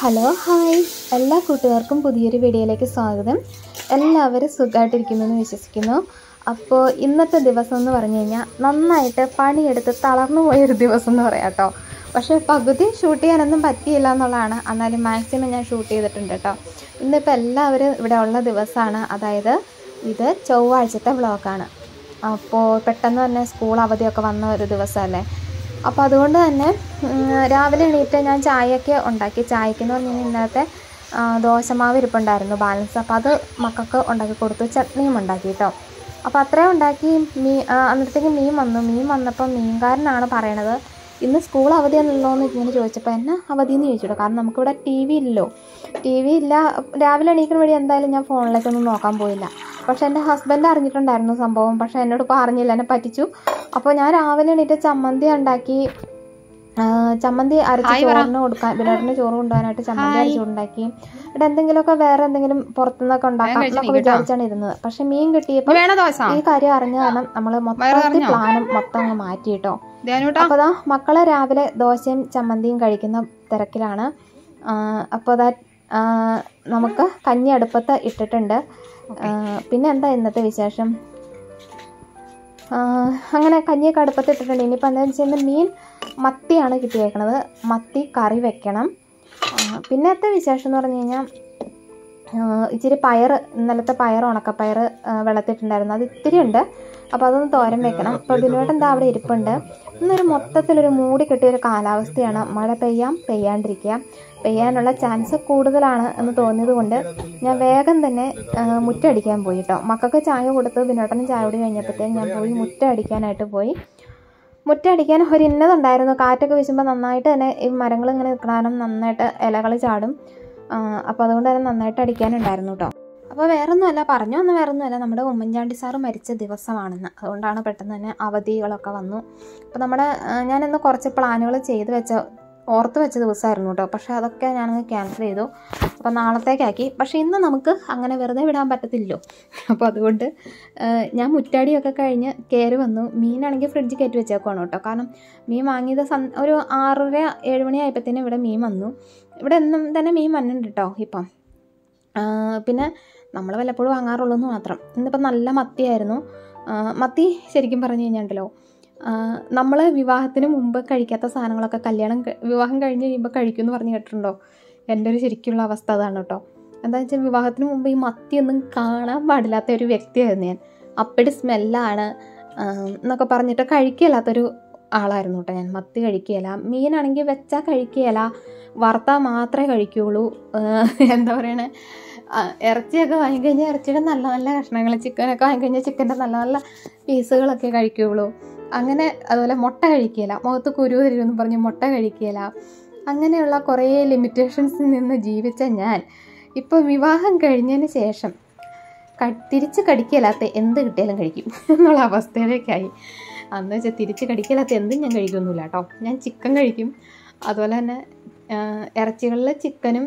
Hello hi എല്ലാ കൂട്ടുകാർക്കും പുതിയൊരു വീഡിയോയിലേക്ക് സ്വാഗതം എല്ലാവരും സുഖമായിട്ടിരിക്കുന്നു എന്ന് വിശ്വസിക്കുന്നു അപ്പോൾ ഇന്നത്തെ ദിവസം എന്ന് പറഞ്ഞു കഴിഞ്ഞാൽ നന്നായിട്ട് പണിയെടുത്ത് തളർന്നു പോയൊരു ദിവസം എന്ന് പറയാം കേട്ടോ പക്ഷേ പകുതി ഷൂട്ട് ചെയ്യാനൊന്നും പറ്റിയില്ല എന്നുള്ളതാണ് എന്നാലും മാക്സിമം ഞാൻ ഷൂട്ട് ചെയ്തിട്ടുണ്ട് കേട്ടോ ഇന്നിപ്പോൾ എല്ലാവരും ഇവിടെ ഉള്ള ദിവസമാണ് അതായത് ഇത് ചൊവ്വാഴ്ചത്തെ വ്ളോഗാണ് അപ്പോൾ പെട്ടെന്ന് തന്നെ സ്കൂൾ അവധിയൊക്കെ വന്ന ഒരു ദിവസമല്ലേ അപ്പോൾ അതുകൊണ്ട് തന്നെ ഉം, രാവിലെ എണീറ്റ് ഞാൻ ചായയൊക്കെ ഉണ്ടാക്കി ചായക്കെന്ന് പറഞ്ഞു കഴിഞ്ഞാൽ ഇന്നത്തെ ആ, ദോശമാവ് ഇരിപ്പുണ്ടായിരുന്നു ബാലൻസ് അപ്പോൾ അത് മക്കൾക്ക് ഉണ്ടാക്കി കൊടുത്തു ചട്നിയും ഉണ്ടാക്കി കേട്ടോ അപ്പോൾ അത്രയും ഉണ്ടാക്കി മീ ആ, അന്നത്തേക്ക് മീൻ വന്നു മീൻ വന്നപ്പോൾ മീൻകാരനാണ് പറയണത് ഇന്ന് സ്കൂൾ അവധിയാണല്ലോ എന്ന് ഇങ്ങനെ ചോദിച്ചപ്പോൾ എന്നാ അവധി എന്ന് ചോദിച്ചു കാരണം നമുക്കിവിടെ ടി വി ഇല്ലല്ലോ ടി വി ഇല്ല രാവിലെ എണീക്കുന്ന വഴി എന്തായാലും ഞാൻ ഫോണിലേക്കൊന്നും നോക്കാൻ പോയില്ല പക്ഷെ എൻ്റെ ഹസ്ബൻഡ് അറിഞ്ഞിട്ടുണ്ടായിരുന്നു സംഭവം പക്ഷെ എന്നോട് പറഞ്ഞില്ല എന്നെ പറ്റിച്ചു അപ്പോൾ ഞാൻ രാവിലെ എണീറ്റ് ചമ്മന്തി ഉണ്ടാക്കി ആ, ചമ്മന്തി അരച്ച് ചോറിന് കൊടുക്കാൻ ബിനോട്ടിന് ചോറ് കൊണ്ടുപോകാനായിട്ട് ചമ്മന്തി അരച്ച് ഉണ്ടാക്കി ഇവിടെ എന്തെങ്കിലുമൊക്കെ വേറെ എന്തെങ്കിലും പുറത്തുനിന്നൊക്കെ ഉണ്ടാക്കാം എന്നൊക്കെ വിചാരിച്ചാണ് ഇരുന്നത് പക്ഷെ മീൻ കിട്ടിയപ്പോൾ വേണ ദോശ ഈ കാര്യം അറിഞ്ഞ കാരണം നമ്മൾ മൊത്തത്തിൽ പ്ലാനും മൊത്തം അങ്ങ് മാറ്റി കേട്ടോ ധ്യാനൂട്ടാ അപ്പോൾ ദാ മക്കളെ രാവിലെ ദോശയും ചമ്മന്തിയും കഴിക്കുന്ന തിരക്കിലാണ് അപ്പോൾ അതാ നമുക്ക് കഞ്ഞി അടുപ്പത്ത് ഇട്ടിട്ടുണ്ട് ആ, പിന്നെ എന്താ ഇന്നത്തെ വിശേഷം ആ, അങ്ങനെ കഞ്ഞിയൊക്കെ അടുപ്പത്ത് ഇട്ടിട്ടുണ്ട് ഇനിയിപ്പോൾ എന്താണെന്ന് വെച്ച് കഴിഞ്ഞാൽ മീൻ മത്തിയാണ് കിട്ടിയേക്കണത് മത്തി കറി വെക്കണം ആ, പിന്നത്തെ വിശേഷം എന്ന് പറഞ്ഞു കഴിഞ്ഞാൽ ആ, ഇച്ചിരി പയർ ഇന്നലത്തെ പയർ ഉണക്കപ്പയർ ആ, വെള്ളത്തിട്ടുണ്ടായിരുന്നു അത് ഇത്തിരി ഉണ്ട് അപ്പോൾ അതൊന്ന് തോരൻ വെക്കണം അപ്പോൾ ബിനുവേട്ടൻ എന്താ അവിടെ ഇരിപ്പുണ്ട് ഇന്നൊരു മൊത്തത്തിലൊരു മൂടി കെട്ടിയൊരു കാലാവസ്ഥയാണ് മഴ പെയ്യാം പെയ്യാണ്ടിരിക്കുക പെയ്യാനുള്ള ചാൻസ് കൂടുതലാണ് എന്ന് തോന്നിയത് കൊണ്ട് ഞാൻ വേഗം തന്നെ ആ, മുറ്റടിക്കാൻ പോയി കേട്ടോ മക്കൾക്ക് ചായ കൊടുത്ത് ബിനോട്ടനും ചായ കൂടി കഴിഞ്ഞപ്പോഴത്തേക്കും ഞാൻ പോയി മുറ്റടിക്കാനായിട്ട് പോയി മുറ്റടിക്കാൻ ഒരു ഇന്നതുണ്ടായിരുന്നു കാറ്റൊക്കെ വീശുമ്പോൾ നന്നായിട്ട് തന്നെ ഈ മരങ്ങൾ ഇങ്ങനെ നിൽക്കണം നന്നായിട്ട് ഇലകൾ ചാടും അപ്പോൾ അതുകൊണ്ട് തന്നെ നന്നായിട്ട് അടിക്കാനുണ്ടായിരുന്നു കേട്ടോ അപ്പോൾ വേറൊന്നുമല്ല പറഞ്ഞു വന്ന വേറൊന്നുമല്ല നമ്മുടെ ഉമ്മൻചാണ്ടി സാറ് മരിച്ച ദിവസമാണെന്ന് അതുകൊണ്ടാണ് പെട്ടെന്ന് തന്നെ അവധികളൊക്കെ വന്നു അപ്പോൾ നമ്മുടെ ആ, ഞാനിന്ന് കുറച്ച് പ്ലാനുകൾ ചെയ്ത് വെച്ച ഓർത്ത് വെച്ച ദിവസമായിരുന്നു കേട്ടോ പക്ഷേ അതൊക്കെ ഞാനങ്ങ് ക്യാൻസൽ ചെയ്തു അപ്പോൾ നാളത്തേക്കാക്കി പക്ഷേ ഇന്ന് നമുക്ക് അങ്ങനെ വെറുതെ വിടാൻ പറ്റത്തില്ലല്ലോ അപ്പോൾ അതുകൊണ്ട് ആ, ഞാൻ മുറ്റാടിയൊക്കെ കഴിഞ്ഞ് കയറി വന്നു മീനാണെങ്കിൽ ഫ്രിഡ്ജിൽ കയറ്റി വെച്ചേക്കുവാണ് കേട്ടോ കാരണം മീൻ വാങ്ങിയത് സൺ ഒരു ആറര ഏഴ് മണി ആയപ്പോഴത്തേനും ഇവിടെ മീൻ വന്നു ഇവിടെ എന്നും തന്നെ മീൻ വന്നിട്ടുണ്ട് കേട്ടോ ഇപ്പം ആ, പിന്നെ നമ്മൾ വല്ലപ്പോഴും വാങ്ങാറുള്ളൂ എന്ന് മാത്രം ഇന്നിപ്പോൾ നല്ല മത്തിയായിരുന്നു ആ, മത്തി ശരിക്കും പറഞ്ഞു കഴിഞ്ഞാണ്ടല്ലോ നമ്മൾ വിവാഹത്തിന് മുമ്പ് കഴിക്കാത്ത സാധനങ്ങളൊക്കെ കല്യാണം ക- വിവാഹം കഴിഞ്ഞ് കഴിയുമ്പോൾ കഴിക്കും എന്ന് പറഞ്ഞു കേട്ടിട്ടുണ്ടോ എൻ്റെ ഒരു ശരിക്കുള്ള അവസ്ഥ അതാണ് കേട്ടോ എന്താ വെച്ചാൽ വിവാഹത്തിന് മുമ്പ് ഈ മത്തിയൊന്നും കാണാൻ പാടില്ലാത്ത ഒരു വ്യക്തിയായിരുന്നു ഞാൻ അപ്പടി സ്മെല്ലാണ് എന്നൊക്കെ പറഞ്ഞിട്ട് കഴിക്കില്ലാത്തൊരു ആളായിരുന്നു കേട്ടോ ഞാൻ മത്തി കഴിക്കുകയില്ല മീനാണെങ്കിൽ വെച്ചാൽ കഴിക്കുകയില്ല വറുത്താൽ മാത്രമേ കഴിക്കുകയുള്ളൂ ആ, എന്താ പറയണേ ആ, ഇറച്ചിയൊക്കെ വാങ്ങിക്കഴിഞ്ഞാൽ ഇറച്ചിയുടെ നല്ല നല്ല കഷ്ണങ്ങൾ ചിക്കനൊക്കെ വാങ്ങിക്കഴിഞ്ഞാൽ ചിക്കൻ്റെ നല്ല നല്ല പീസുകളൊക്കെ കഴിക്കുകയുള്ളൂ അങ്ങനെ അതുപോലെ മുട്ട കഴിക്കുകയില്ല മുഖത്ത് കുരു തരുമെന്ന് പറഞ്ഞ് മുട്ട കഴിക്കുകയില്ല അങ്ങനെയുള്ള കുറേ ലിമിറ്റേഷൻസിൽ നിന്ന് ജീവിച്ച ഞാൻ ഇപ്പോൾ വിവാഹം കഴിഞ്ഞതിന് ശേഷം ക- തിരിച്ച് കടിക്കലാത്ത എന്ത് കിട്ടിയാലും കഴിക്കും എന്നുള്ള അവസ്ഥയിലേക്കായി അന്ന് വെച്ചാൽ തിരിച്ച് കടിക്കലാത്ത എന്തും ഞാൻ കഴിക്കൊന്നുമില്ല കേട്ടോ ഞാൻ ചിക്കൻ കഴിക്കും അതുപോലെ തന്നെ ഇറച്ചികളിൽ ചിക്കനും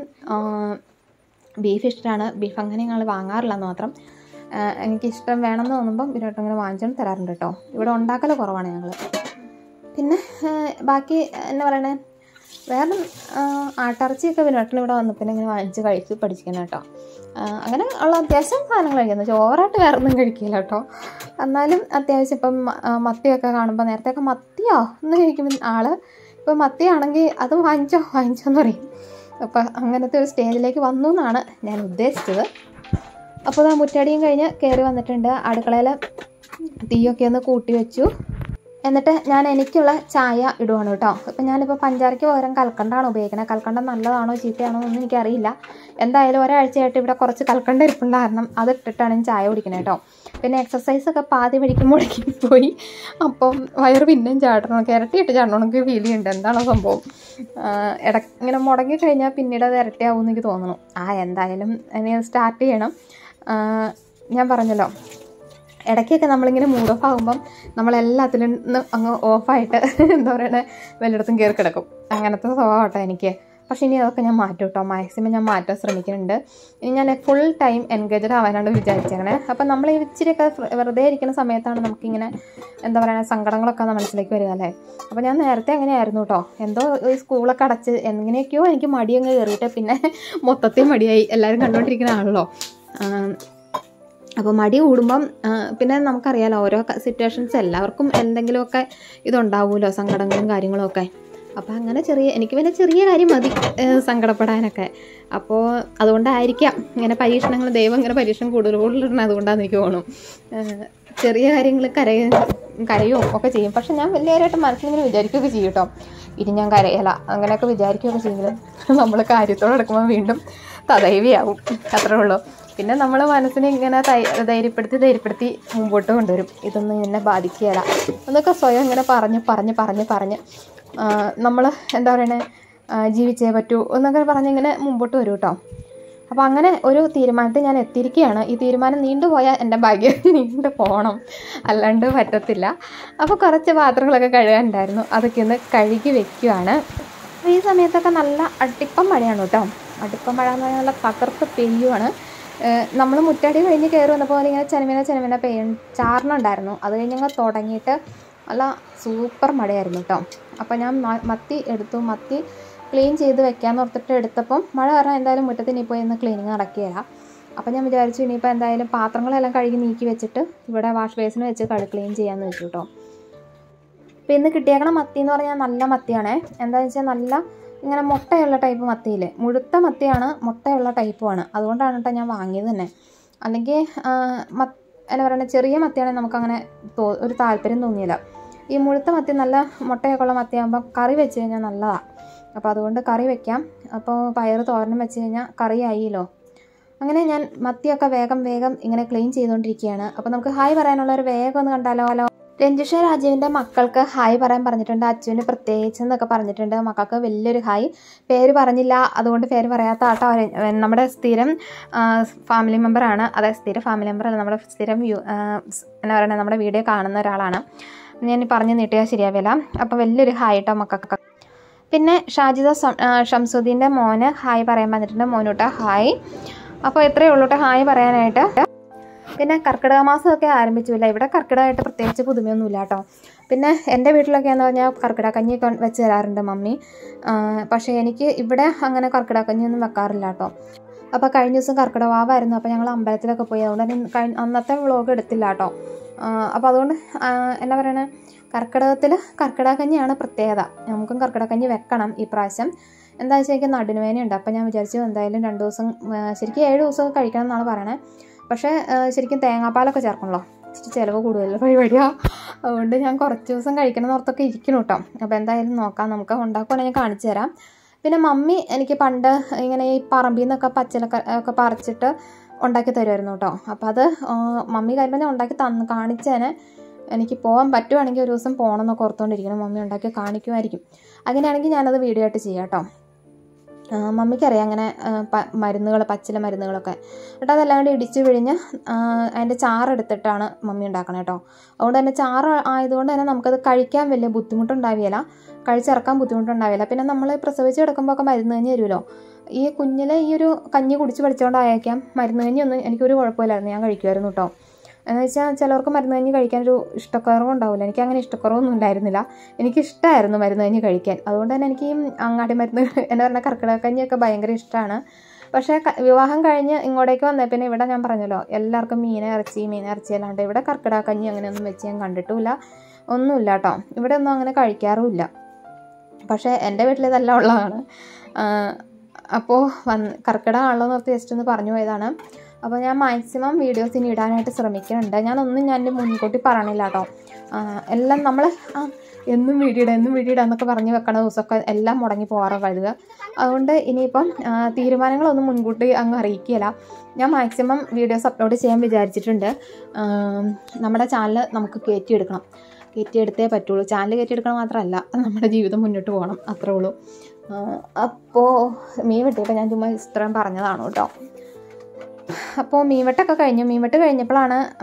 ബീഫ് ഇഷ്ടമാണ് ബീഫ് അങ്ങനെ ഞങ്ങൾ വാങ്ങാറില്ല എന്ന് മാത്രം ആ, എനിക്കിഷ്ടം വേണമെന്ന് തോന്നുമ്പം ബിരോട്ട് അങ്ങനെ വാങ്ങിച്ചോണ്ട് തരാറുണ്ട് കേട്ടോ ഇവിടെ ഉണ്ടാക്കൽ കുറവാണ് ഞങ്ങൾ പിന്നെ ആ, ബാക്കി എന്നാ പറയണേ വേറെ ആ, ആട്ടിറച്ചിയൊക്കെ വിനോട്ടിന് ഇവിടെ വന്നു പിന്നെ ഇങ്ങനെ വാങ്ങിച്ച് കഴിച്ച് പഠിക്കണം കേട്ടോ ആ, അങ്ങനെ ഉള്ള അത്യാവശ്യം സാധനങ്ങൾ കഴിക്കുന്നു ചോറായിട്ട് വേറെ ഒന്നും കഴിക്കില്ല കേട്ടോ എന്നാലും അത്യാവശ്യം ഇപ്പം മ- ആ, മത്തിയൊക്കെ കാണുമ്പോൾ നേരത്തെയൊക്കെ മത്തിയോ എന്ന് കഴിക്കുമ്പോൾ ആള് ഇപ്പം മത്തിയാണെങ്കിൽ അത് വാങ്ങിച്ചോ വാങ്ങിച്ചോ എന്ന് പറയും അപ്പം അങ്ങനത്തെ ഒരു സ്റ്റേജിലേക്ക് വന്നു എന്നാണ് ഞാൻ ഉദ്ദേശിച്ചത് അപ്പോൾ ആ മുറ്റടിയും കഴിഞ്ഞ് കയറി വന്നിട്ടുണ്ട് അടുക്കളയിൽ തീയൊക്കെ ഒന്ന് കൂട്ടി വെച്ചു എന്നിട്ട് ഞാൻ എനിക്കുള്ള ചായ ഇടുവാണ് കേട്ടോ അപ്പം ഞാനിപ്പോൾ പഞ്ചാരയ്ക്ക് പകരം കൽക്കണ്ടാണ് ഉപയോഗിക്കുന്നത് കൽക്കണ്ടം നല്ലതാണോ ചീത്തയാണോ എന്നൊന്നും എനിക്കറിയില്ല എന്തായാലും ഒരാഴ്ചയായിട്ട് ഇവിടെ കുറച്ച് കൽക്കണ്ട ഇരിപ്പുള്ള കാരണം അത് ഇട്ടിട്ടാണ് ഞാൻ ചായ കുടിക്കുന്നത് കേട്ടോ പിന്നെ എക്സസൈസ് ഒക്കെ പാതി വഴിക്ക് മുടക്കി പോയി അപ്പം വയറ് പിന്നെയും ചാടണം ഇരട്ടിയിട്ട് ചാടണം എനിക്ക് ഫീൽ ചെയ്യുന്നുണ്ട് എന്താണോ സംഭവം ഇട ഇങ്ങനെ മുടങ്ങി കഴിഞ്ഞാൽ പിന്നീട് അത് ഇരട്ടിയാവും എന്ന് എനിക്ക് തോന്നുന്നു ആ എന്തായാലും ഇനി സ്റ്റാർട്ട് ചെയ്യണം ആ, ഞാൻ പറഞ്ഞല്ലോ ഇടയ്ക്കൊക്കെ നമ്മളിങ്ങനെ മൂഡ് ഓഫ് ആകുമ്പം നമ്മളെല്ലാത്തിലും നിന്ന് അങ്ങ് ഓഫായിട്ട് എന്താ പറയണേ വല്ലയിടത്തും കയറി കിടക്കും അങ്ങനത്തെ സ്വഭാവം കേട്ടോ എനിക്ക് പക്ഷേ ഇനി അതൊക്കെ ഞാൻ മാറ്റും കേട്ടോ മാക്സിമം ഞാൻ മാറ്റാൻ ശ്രമിക്കുന്നുണ്ട് ഇനി ഞാൻ ഫുൾ ടൈം എൻഗേജഡ് ആവാനാണ് വിചാരിച്ചേക്കണേ അപ്പം നമ്മൾ ഈ ഇച്ചിരിയൊക്കെ ഫ്ര- വെറുതെ ഇരിക്കുന്ന സമയത്താണ് നമുക്കിങ്ങനെ എന്താ പറയുക സങ്കടങ്ങളൊക്കെ മനസ്സിലേക്ക് വരിക അല്ലേ അപ്പോൾ ഞാൻ നേരത്തെ അങ്ങനെയായിരുന്നു കേട്ടോ എന്തോ ഈ സ്കൂളൊക്കെ അടച്ച് എങ്ങനെയൊക്കെയോ എനിക്ക് മടി അങ്ങ് കയറിയിട്ട് പിന്നെ മൊത്തത്തിൽ മടിയായി എല്ലാവരും കണ്ടുകൊണ്ടിരിക്കുന്ന ആണല്ലോ അപ്പോൾ മടി കൂടുമ്പം ആ, പിന്നെ നമുക്കറിയാലോ ഓരോ സിറ്റുവേഷൻസ് എല്ലാവർക്കും എന്തെങ്കിലുമൊക്കെ ഇതുണ്ടാവുമല്ലോ സങ്കടങ്ങളും കാര്യങ്ങളും ഒക്കെ അപ്പോൾ അങ്ങനെ ചെറിയ എനിക്ക് പിന്നെ ചെറിയ കാര്യം മതി ഏ, സങ്കടപ്പെടാനൊക്കെ അപ്പോൾ അതുകൊണ്ടായിരിക്കാം ഇങ്ങനെ പരീക്ഷണങ്ങൾ ദൈവം ഇങ്ങനെ പരീക്ഷണം കൂടുതൽ കൂടുതലിടുന്നത് അതുകൊണ്ടാണ് എനിക്ക് തോന്നും ഏ, ചെറിയ കാര്യങ്ങൾ കരയും കരയോ ഒക്കെ ചെയ്യും പക്ഷെ ഞാൻ വലിയവരായിട്ട് മനസ്സിലിങ്ങനെ വിചാരിക്കുകയൊക്കെ ചെയ്യും കേട്ടോ ഇനി ഞാൻ കരയല അങ്ങനെയൊക്കെ വിചാരിക്കുകയൊക്കെ ചെയ്യെങ്കിലും നമ്മൾ കാര്യത്തോടെ എടുക്കുമ്പോൾ വീണ്ടും തദൈവിയാവും അത്രേ ഉള്ളൂ പിന്നെ നമ്മൾ മനസ്സിനെ ഇങ്ങനെ തൈ- ധൈര്യപ്പെടുത്തി ധൈര്യപ്പെടുത്തി മുമ്പോട്ട് കൊണ്ടുവരും ഇതൊന്നും എന്നെ ബാധിക്കുകയില്ല എന്നൊക്കെ സ്വയം ഇങ്ങനെ പറഞ്ഞ് പറഞ്ഞ് പറഞ്ഞ് പറഞ്ഞ് നമ്മൾ എന്താ പറയണേ ആ, ജീവിച്ചേ പറ്റൂ എന്നൊക്കെ പറഞ്ഞ് ഇങ്ങനെ മുമ്പോട്ട് വരും കേട്ടോ അപ്പോൾ അങ്ങനെ ഒരു തീരുമാനത്തിൽ ഞാൻ എത്തിയിരിക്കുകയാണ് ഈ തീരുമാനം നീണ്ടുപോയാൽ എൻ്റെ ഭാഗ്യം നീണ്ടു പോകണം അല്ലാണ്ട് പറ്റത്തില്ല അപ്പോൾ കുറച്ച് പാത്രങ്ങളൊക്കെ കഴുകാനുണ്ടായിരുന്നു അതൊക്കെ ഒന്ന് കഴുകി വെക്കുകയാണ് അപ്പോൾ ഈ സമയത്തൊക്കെ നല്ല അടിപ്പം മഴയാണ് കേട്ടോ അടിപ്പം മഴ എന്ന് പറഞ്ഞാൽ നല്ല തകർത്ത് പെയ്യുവാണ് നമ്മൾ മുറ്റടി കഴിഞ്ഞ് കയറി വന്നപ്പോൾ ഇങ്ങനെ ചെനമിന ചെനമിന പെയ്യ ചാറിനുണ്ടായിരുന്നു അത് കഴിഞ്ഞ് അങ്ങ് തുടങ്ങിയിട്ട് നല്ല സൂപ്പർ മഴയായിരുന്നു കേട്ടോ അപ്പോൾ ഞാൻ മ- മത്തി എടുത്തു മത്തി ക്ലീൻ ചെയ്ത് വെക്കാമെന്ന് ഓർത്തിട്ട് എടുത്തപ്പം മഴ കാരണം എന്തായാലും മുറ്റത്ത് ഇനി പോയി ഒന്ന് ക്ലീനിങ് നടക്കുകയില്ല അപ്പോൾ ഞാൻ വിചാരിച്ചു ഇനിയിപ്പോൾ എന്തായാലും പാത്രങ്ങളെല്ലാം കഴുകി നീക്കി വെച്ചിട്ട് ഇവിടെ വാഷ് ബേസിന് വെച്ച് കഴു ക്ലീൻ ചെയ്യാമെന്ന് വെച്ചു കേട്ടോ അപ്പോൾ ഇന്ന് കിട്ടിയേക്കണ മത്തി എന്ന് പറഞ്ഞാൽ നല്ല മത്തിയാണേ എന്താണെന്ന് വെച്ചാൽ നല്ല ഇങ്ങനെ മുട്ടയുള്ള ടൈപ്പ് മത്തിയില്ലേ മുഴുത്ത മത്തിയാണ് മുട്ടയുള്ള ടൈപ്പുമാണ് അതുകൊണ്ടാണ് കേട്ടോ ഞാൻ വാങ്ങിയത് തന്നെ അല്ലെങ്കിൽ മത്ത് എന്താ പറയുക ചെറിയ മത്തിയാണെങ്കിൽ നമുക്കങ്ങനെ തോ ഒരു താല്പര്യം തോന്നിയില്ല ഈ മുഴുത്ത മത്തി നല്ല മുട്ടയൊക്കെ ഉള്ള മത്തിയാകുമ്പോൾ കറി വെച്ച് കഴിഞ്ഞാൽ നല്ലതാണ് അപ്പോൾ അതുകൊണ്ട് കറി വെക്കാം അപ്പോൾ പയറ് തോരനും വെച്ച് കഴിഞ്ഞാൽ കറി ആയില്ലോ അങ്ങനെ ഞാൻ മത്തിയൊക്കെ വേഗം വേഗം ഇങ്ങനെ ക്ലീൻ ചെയ്തുകൊണ്ടിരിക്കുകയാണ് അപ്പോൾ നമുക്ക് ഹായ് പറയാനുള്ള ഒരു വേഗം ഒന്ന് കണ്ടാലോ ഹലോ രഞ്ജുഷ രാജീവിൻ്റെ മക്കൾക്ക് ഹായ് പറയാൻ പറഞ്ഞിട്ടുണ്ട് അച്ഛന് പ്രത്യേകിച്ച് എന്നൊക്കെ പറഞ്ഞിട്ടുണ്ട് മക്കൾക്ക് വലിയൊരു ഹായ് പേര് പറഞ്ഞില്ല അതുകൊണ്ട് പേര് പറയാത്ത ആട്ടോ അവര് നമ്മുടെ സ്ഥിരം ഫാമിലി മെമ്പറാണ് അതായത് സ്ഥിരം ഫാമിലി മെമ്പർ അല്ല നമ്മുടെ സ്ഥിരം യു ആ, സ് എന്താ പറയുക നമ്മുടെ വീഡിയോ കാണുന്ന ഒരാളാണ് ഞാൻ പറഞ്ഞു നീട്ടിയാൽ ശരിയാവില്ല അപ്പോൾ വലിയൊരു ഹായ് കേട്ടോ മക്കൾക്ക് പിന്നെ ഷാജിദ സം- ആ, ഷംസുദ്ദീൻ്റെ മോന് ഹായ് പറയാൻ പറഞ്ഞിട്ടുണ്ട് മോനൂട്ട ഹായ് അപ്പോൾ എത്രയേ ഉള്ളൂ കേട്ടോ ഹായ് പറയാനായിട്ട് പിന്നെ കർക്കിടക മാസമൊക്കെ ആരംഭിച്ചില്ല ഇവിടെ കർക്കിടകമായിട്ട് പ്രത്യേകിച്ച് പുതുമയൊന്നുമില്ല കേട്ടോ പിന്നെ എൻ്റെ വീട്ടിലൊക്കെ എന്ന് പറഞ്ഞാൽ കർക്കിടക കഞ്ഞി ഒക്കെ വെച്ച് തരാറുണ്ട് മമ്മി ആ, പക്ഷേ എനിക്ക് ഇവിടെ അങ്ങനെ കർക്കിടക കഞ്ഞിയൊന്നും വെക്കാറില്ല കേട്ടോ അപ്പോൾ കഴിഞ്ഞ ദിവസം കർക്കിടക വാവായിരുന്നു അപ്പോൾ ഞങ്ങൾ അമ്പലത്തിലൊക്കെ പോയി അതുകൊണ്ട് തന്നെ കഴി- അന്നത്തെ വ്ളോഗ് എടുത്തില്ല കേട്ടോ അപ്പോൾ അതുകൊണ്ട് ആ, എന്നാ പറയണേ കർക്കിടകത്തിൽ കർക്കിടക കഞ്ഞിയാണ് പ്രത്യേകത നമുക്കും കർക്കിടക കഞ്ഞി വെക്കണം ഈ പ്രാവശ്യം എന്താ വെച്ചാൽ എനിക്ക് നടുനുവേനയുണ്ട് അപ്പോൾ ഞാൻ വിചാരിച്ചു എന്തായാലും രണ്ട് ദിവസം ആ, ശരിക്കും ഏഴ് ദിവസം കഴിക്കണം എന്നാണ് പറയണേ പക്ഷേ ആ, ശരിക്കും തേങ്ങാപ്പാലൊക്കെ ചേർക്കണല്ലോ ഇച്ചിരി ചിലവ് കൂടുതൽ പരിപാടിയാണ് അതുകൊണ്ട് ഞാൻ കുറച്ച് ദിവസം കഴിക്കണം എന്നോർത്തൊക്കെ ഇരിക്കണം കേട്ടോ അപ്പോൾ എന്തായാലും നോക്കാം നമുക്ക് ഉണ്ടാക്കുവാണെങ്കിൽ ഞാൻ കാണിച്ചു തരാം പിന്നെ മമ്മി എനിക്ക് പണ്ട് ഇങ്ങനെ ഈ പറമ്പിൽ നിന്നൊക്കെ പച്ചിലൊക്കെ ഒക്കെ പറിച്ചിട്ട് ഉണ്ടാക്കി തരുമായിരുന്നു കേട്ടോ അപ്പോൾ അത് ആ, മമ്മി കാര്യം ഞാൻ ഉണ്ടാക്കി തന്ന് കാണിച്ചേനെ എനിക്ക് പോകാൻ പറ്റുവാണെങ്കിൽ ഒരു ദിവസം പോകണം എന്നൊക്കെ ഓർത്തുകൊണ്ടിരിക്കണം മമ്മി ഉണ്ടാക്കി കാണിക്കുമായിരിക്കും അങ്ങനെയാണെങ്കിൽ ഞാനത് വീഡിയോ ആയിട്ട് ചെയ്യാം കേട്ടോ ആ, മമ്മിക്കറിയാം അങ്ങനെ മരുന്നുകൾ പച്ചില മരുന്നുകളൊക്കെ എന്നിട്ട് അതെല്ലാം കൂടി ഇടിച്ച് പിഴിഞ്ഞ് ആ, അതിൻ്റെ ചാറെടുത്തിട്ടാണ് മമ്മി ഉണ്ടാക്കണത് കേട്ടോ അതുകൊണ്ട് തന്നെ ചാറ് ആയതുകൊണ്ട് തന്നെ നമുക്കത് കഴിക്കാൻ വലിയ ബുദ്ധിമുട്ടുണ്ടാവില്ല കഴിച്ചിറക്കാൻ ബുദ്ധിമുട്ടുണ്ടാവില്ല പിന്നെ നമ്മൾ പ്രസവിച്ച് കിടക്കുമ്പോൾ ഒക്കെ മരുന്ന് കഞ്ഞി തരുമല്ലോ ഈ കുഞ്ഞിലെ ഈ ഒരു കഞ്ഞി കുടിച്ച് പഠിച്ചുകൊണ്ടായേക്കാം മരുന്ന് കഞ്ഞി ഒന്നും എനിക്കൊരു കുഴപ്പമില്ലായിരുന്നു ഞാൻ കഴിക്കുമായിരുന്നു കേട്ടോ എന്ന് വെച്ചാൽ ചിലർക്ക് മരുന്ന് കഞ്ഞി കഴിക്കാനൊരു ഇഷ്ടക്കുറവും ഉണ്ടാവില്ല എനിക്ക് അങ്ങനെ ഇഷ്ടക്കുറവൊന്നും ഉണ്ടായിരുന്നില്ല എനിക്ക് ഇഷ്ടമായിരുന്നു മരുന്ന് കഞ്ഞി കഴിക്കാൻ അതുകൊണ്ട് തന്നെ എനിക്ക് ഈ അങ്ങാടി മരുന്ന് എന്ന് പറഞ്ഞാൽ കർക്കിടക കഞ്ഞിയൊക്കെ ഭയങ്കര ഇഷ്ടമാണ് പക്ഷേ ക- വിവാഹം കഴിഞ്ഞ് ഇങ്ങോട്ടേക്ക് വന്നേ പിന്നെ ഇവിടെ ഞാൻ പറഞ്ഞല്ലോ എല്ലാവർക്കും മീൻ ഇറച്ചി മീൻ ഇറച്ചി അല്ലാണ്ട് ഇവിടെ കർക്കിടക കഞ്ഞി അങ്ങനെയൊന്നും വെച്ച് ഞാൻ കണ്ടിട്ടുമില്ല ഒന്നുമില്ല കേട്ടോ ഇവിടെ ഒന്നും അങ്ങനെ കഴിക്കാറുമില്ല പക്ഷേ എൻ്റെ വീട്ടിൽ ഇതെല്ലാം ഉള്ളതാണ് അപ്പോൾ വന്ന് കർക്കിടകമാണല്ലോ എന്ന് ഓർത്ത് ജസ്റ്റ് ഒന്ന് പറഞ്ഞു പോയതാണ് അപ്പോൾ ഞാൻ മാക്സിമം വീഡിയോസ് ഇനി ഇടാനായിട്ട് ശ്രമിക്കുന്നുണ്ട് ഞാനൊന്നും ഞാൻ മുൻകൂട്ടി പറയണില്ല കേട്ടോ ആ, എല്ലാം നമ്മൾ ആ എന്നും വീഡിയോ ഇടാം എന്നും വീഡിയോ ഇടാം എന്നൊക്കെ പറഞ്ഞ് വെക്കണ ദിവസമൊക്കെ എല്ലാം മുടങ്ങി പോകാറ് വഴുക അതുകൊണ്ട് ഇനിയിപ്പം ആ, തീരുമാനങ്ങളൊന്നും മുൻകൂട്ടി അങ്ങ് അറിയിക്കുകയില്ല ഞാൻ മാക്സിമം വീഡിയോസ് അപ്ലോഡ് ചെയ്യാൻ വിചാരിച്ചിട്ടുണ്ട് ആം, നമ്മുടെ ചാനൽ നമുക്ക് കയറ്റിയെടുക്കണം കയറ്റിയെടുത്തേ പറ്റുള്ളൂ ചാനൽ കയറ്റിയെടുക്കണം മാത്രമല്ല നമ്മുടെ ജീവിതം മുന്നോട്ട് പോകണം അത്രേ ഉള്ളൂ അപ്പോൾ മീൻ വെട്ടിയപ്പോൾ ഞാൻ ചുമ്മാ ഇത്രയും പറഞ്ഞതാണ് കേട്ടോ അപ്പോൾ മീൻവെട്ടൊക്കെ കഴിഞ്ഞു മീൻവെട്ട് കഴിഞ്ഞപ്പോഴാണ് ഉം,